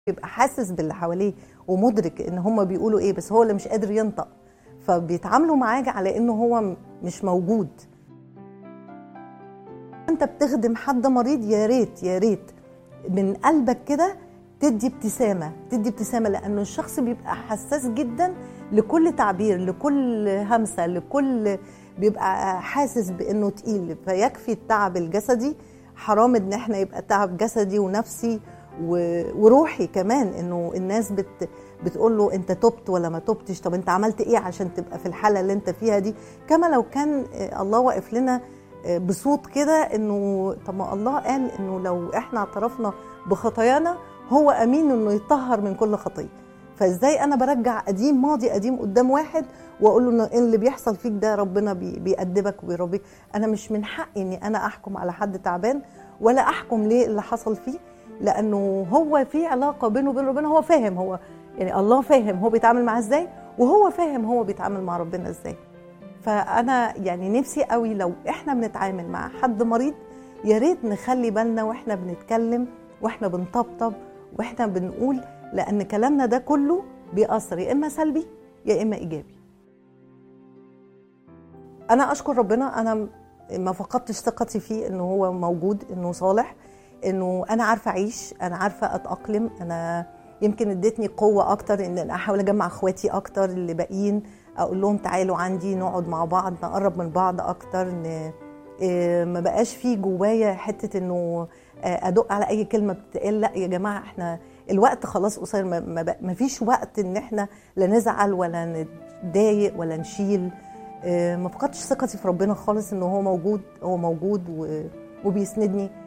يبقى حاسس باللي حواليه ومدرك ان هم بيقولوا ايه بس هو اللي مش قادر ينطق فبيتعاملوا معاه على انه هو م- مش موجود انت بتخدم حد مريض يا ريت يا ريت من قلبك كده تدي ابتسامه تدي ابتسامه لانه الشخص بيبقى حساس جدا لكل تعبير لكل همسه لكل بيبقى حاسس بانه تقيل فيكفي التعب الجسدي حرام ان احنا يبقى تعب جسدي ونفسي و- وروحي كمان انه الناس بت بتقول له انت تبت ولا ما تبتش طب انت عملت ايه عشان تبقى في الحاله اللي انت فيها دي كما لو كان آه، الله واقف لنا آه، بصوت كده انه طب ما الله قال انه لو احنا اعترفنا بخطايانا هو امين انه يطهر من كل خطيه فازاي انا برجع قديم ماضي قديم قدام واحد واقول له ان اللي بيحصل فيك ده ربنا بي- بيأدبك وبيربيك انا مش من حقي اني انا احكم على حد تعبان ولا احكم ليه اللي حصل فيه لانه هو في علاقه بينه وبين ربنا هو فاهم هو يعني الله فاهم هو بيتعامل معاه ازاي وهو فاهم هو بيتعامل مع ربنا ازاي فانا يعني نفسي قوي لو احنا بنتعامل مع حد مريض يا ريت نخلي بالنا واحنا بنتكلم واحنا بنطبطب واحنا بنقول لان كلامنا ده كله بيأثر يا اما سلبي يا اما ايجابي انا اشكر ربنا انا ما فقدتش ثقتي فيه انه هو موجود انه صالح انه انا عارفه اعيش انا عارفه اتاقلم انا يمكن ادتني قوه اكتر ان انا احاول اجمع اخواتي اكتر اللي باقيين اقول لهم تعالوا عندي نقعد مع بعض نقرب من بعض اكتر ان إيه، ما بقاش في جوايا حته انه آه، ادق على اي كلمه بتتقال لا يا جماعه احنا الوقت خلاص قصير ما- ما بق- ما فيش وقت ان احنا لا نزعل ولا نتضايق ولا نشيل آه، ما فقدتش ثقتي في ربنا خالص ان هو موجود هو موجود و- وبيسندني